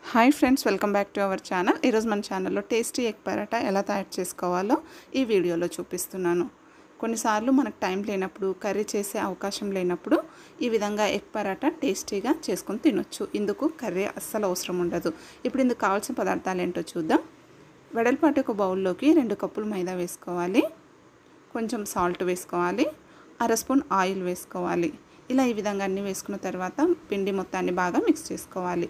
hi friends welcome back to our channel ఈరోజు మన ఛానల్లో టేస్టీ ఎగ్ పరాటా ఎలా తయారు చేసుకోవాలో ఈ వీడియోలో చూపిస్తున్నాను కొన్నిసార్లు మనకు టైం లేనప్పుడు కర్రీ చేసే అవకాశం లేనప్పుడు ఈ విధంగా ఎగ్ పరాటా టేస్టీగా చేసుకొని తినొచ్చు ఇందుకు కర్రీ అస్సలు అవసరం ఉండదు ఇప్పుడు ఇందుకు కావాల్సిన పదార్థాలు ఏంటో చూద్దాం వెడల్పాటి ఒక బౌల్లోకి రెండు కప్పులు మైదా వేసుకోవాలి కొంచెం సాల్ట్ వేసుకోవాలి అర స్పూన్ ఆయిల్ వేసుకోవాలి ఇలా ఈ విధంగా అన్నీ వేసుకున్న తర్వాత పిండి మొత్తాన్ని బాగా మిక్స్ చేసుకోవాలి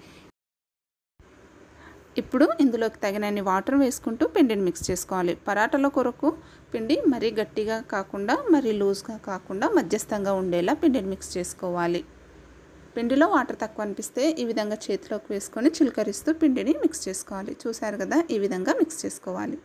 ఇప్పుడు ఇందులోకి తగినన్ని వాటర్ వేసుకుంటూ పిండిని మిక్స్ చేసుకోవాలి పరాటాల కొరకు పిండి మరీ గట్టిగా కాకుండా మరీ లూజ్గా కాకుండా మధ్యస్థంగా ఉండేలా పిండిని మిక్స్ చేసుకోవాలి పిండిలో వాటర్ తక్కువ అనిపిస్తే ఈ విధంగా చేతిలోకి వేసుకొని చిలకరిస్తూ పిండిని మిక్స్ చేసుకోవాలి చూసారు కదా ఈ విధంగా మిక్స్ చేసుకోవాలి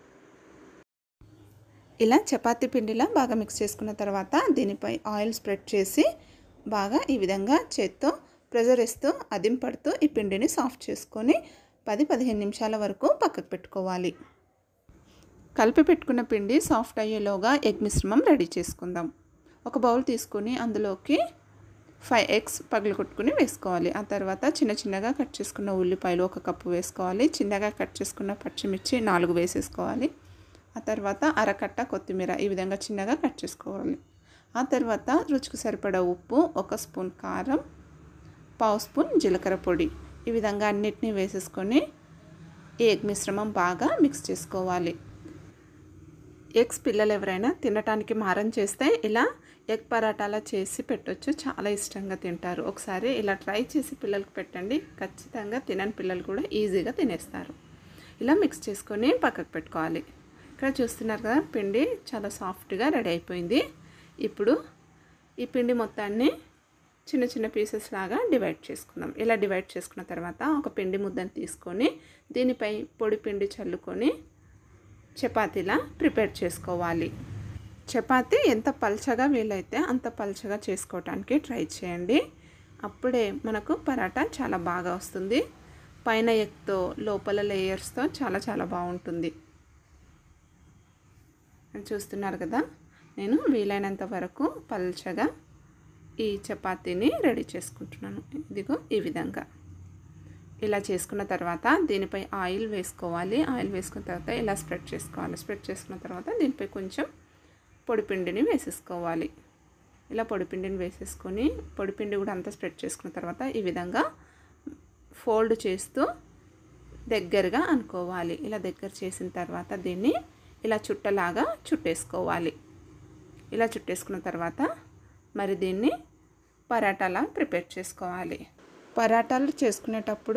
ఇలా చపాతీ పిండిలా బాగా మిక్స్ చేసుకున్న తర్వాత దీనిపై ఆయిల్ స్ప్రెడ్ చేసి బాగా ఈ విధంగా చేత్తో ప్రెజర్ ఇస్తూ అదింపడుతూ ఈ పిండిని సాఫ్ట్ చేసుకొని పది పదిహేను నిమిషాల వరకు పక్కకు పెట్టుకోవాలి కలిపి పెట్టుకున్న పిండి సాఫ్ట్ అయ్యేలోగా ఎగ్ మిశ్రమం రెడీ చేసుకుందాం ఒక బౌల్ తీసుకొని అందులోకి ఫైవ్ ఎగ్స్ పగలు కొట్టుకుని వేసుకోవాలి ఆ తర్వాత చిన్న చిన్నగా కట్ చేసుకున్న ఉల్లిపాయలు ఒక కప్పు వేసుకోవాలి చిన్నగా కట్ చేసుకున్న పచ్చిమిర్చి నాలుగు వేసేసుకోవాలి ఆ తర్వాత అరకట్ట కొత్తిమీర ఈ విధంగా చిన్నగా కట్ చేసుకోవాలి ఆ తర్వాత రుచికి సరిపడా ఉప్పు ఒక స్పూన్ కారం పావు స్పూన్ జీలకర్ర పొడి ఈ విధంగా అన్నిటినీ వేసేసుకొని ఈ ఎగ్ మిశ్రమం బాగా మిక్స్ చేసుకోవాలి ఎగ్స్ పిల్లలు ఎవరైనా తినటానికి మారం చేస్తే ఇలా ఎగ్ పరాటాలా చేసి పెట్టొచ్చు చాలా ఇష్టంగా తింటారు ఒకసారి ఇలా ట్రై చేసి పిల్లలకు పెట్టండి ఖచ్చితంగా తినని పిల్లలు కూడా ఈజీగా తినేస్తారు ఇలా మిక్స్ చేసుకొని పక్కకు పెట్టుకోవాలి ఇక్కడ చూస్తున్నారు కదా పిండి చాలా సాఫ్ట్గా రెడీ అయిపోయింది ఇప్పుడు ఈ పిండి మొత్తాన్ని చిన్న చిన్న పీసెస్ లాగా డివైడ్ చేసుకుందాం ఇలా డివైడ్ చేసుకున్న తర్వాత ఒక పిండి ముద్దను తీసుకొని దీనిపై పొడి పిండి చల్లుకొని చపాతీలా ప్రిపేర్ చేసుకోవాలి చపాతీ ఎంత పల్చగా వీలైతే అంత పల్చగా చేసుకోవటానికి ట్రై చేయండి అప్పుడే మనకు పరాటా చాలా బాగా వస్తుంది పైన ఎగ్తో లోపల లేయర్స్తో చాలా చాలా బాగుంటుంది చూస్తున్నారు కదా నేను వీలైనంత వరకు పల్చగా ఈ చపాతీని రెడీ చేసుకుంటున్నాను ఇదిగో ఈ విధంగా ఇలా చేసుకున్న తర్వాత దీనిపై ఆయిల్ వేసుకోవాలి ఆయిల్ వేసుకున్న తర్వాత ఇలా స్ప్రెడ్ చేసుకోవాలి స్ప్రెడ్ చేసుకున్న తర్వాత దీనిపై కొంచెం పొడిపిండిని వేసేసుకోవాలి ఇలా పొడిపిండిని వేసేసుకొని పొడిపిండి కూడా అంతా స్ప్రెడ్ చేసుకున్న తర్వాత ఈ విధంగా ఫోల్డ్ చేస్తూ దగ్గరగా అనుకోవాలి ఇలా దగ్గర చేసిన తర్వాత దీన్ని ఇలా చుట్టలాగా చుట్టేసుకోవాలి ఇలా చుట్టేసుకున్న తర్వాత మరి దీన్ని పరాటాలా ప్రిపేర్ చేసుకోవాలి పరాటాలు చేసుకునేటప్పుడు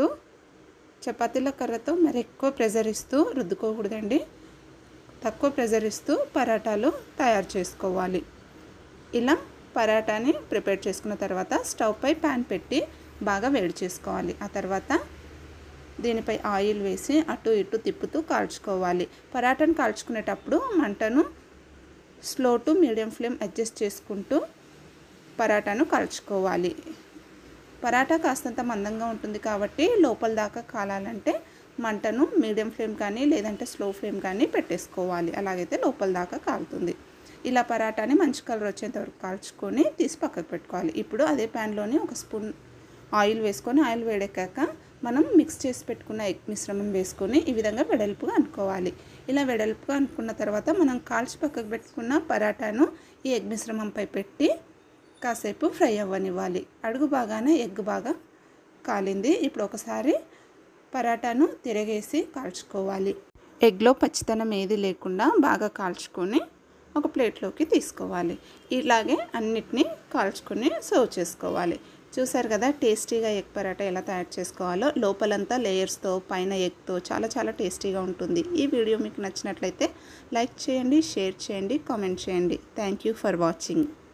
చపాతీల కర్రతో మరి ఎక్కువ ప్రెజర్ ఇస్తూ రుద్దుకోకూడదండి తక్కువ ప్రెజర్ ఇస్తూ పరాటాలు తయారు చేసుకోవాలి ఇలా పరాటాని ప్రిపేర్ చేసుకున్న తర్వాత స్టవ్ పై ప్యాన్ పెట్టి బాగా వేడి చేసుకోవాలి ఆ తర్వాత దీనిపై ఆయిల్ వేసి అటు ఇటు తిప్పుతూ కాల్చుకోవాలి పరాటాను కాల్చుకునేటప్పుడు మంటను slow to medium flame adjust చేసుకుంటూ పరాటాను కాల్చుకోవాలి పరాటా కాస్తంత మందంగా ఉంటుంది కాబట్టి లోపల దాకా కాలాలంటే మంటను మీడియం ఫ్లేమ్ కానీ లేదంటే స్లో ఫ్లేమ్ కానీ పెట్టేసుకోవాలి అలాగైతే లోపల దాకా కాలుతుంది ఇలా పరాటాని మంచి కలర్ వచ్చేంత వరకు కాల్చుకొని తీసి పక్కకు పెట్టుకోవాలి ఇప్పుడు అదే ప్యాన్లోని ఒక స్పూన్ ఆయిల్ వేసుకొని ఆయిల్ వేడెక్కాక మనం మిక్స్ చేసి పెట్టుకున్న ఎగ్ మిశ్రమం వేసుకొని ఈ విధంగా వెడల్పుగా అనుకోవాలి ఇలా వెడల్పుగా అనుకున్న తర్వాత మనం కాల్చి పక్కకు పెట్టుకున్న పరాటాను ఈ ఎగ్ మిశ్రమంపై పెట్టి కాసేపు ఫ్రై అవ్వనివ్వాలి అడుగు బాగానే ఎగ్ బాగా కాలింది ఇప్పుడు ఒకసారి పరాటాను తిరగేసి కాల్చుకోవాలి ఎగ్లో పచ్చితనం ఏది లేకుండా బాగా కాల్చుకొని ఒక ప్లేట్లోకి తీసుకోవాలి ఇలాగే అన్నిటినీ కాల్చుకొని సర్వ్ చేసుకోవాలి చూసారు కదా టేస్టీగా ఎగ్ పరాటా ఎలా తయారు చేసుకోవాలో లోపలంతా లేయర్స్తో పైన ఎగ్తో చాలా చాలా టేస్టీగా ఉంటుంది ఈ వీడియో మీకు నచ్చినట్లయితే లైక్ చేయండి షేర్ చేయండి కామెంట్ చేయండి థ్యాంక్ యూ ఫర్ వాచింగ్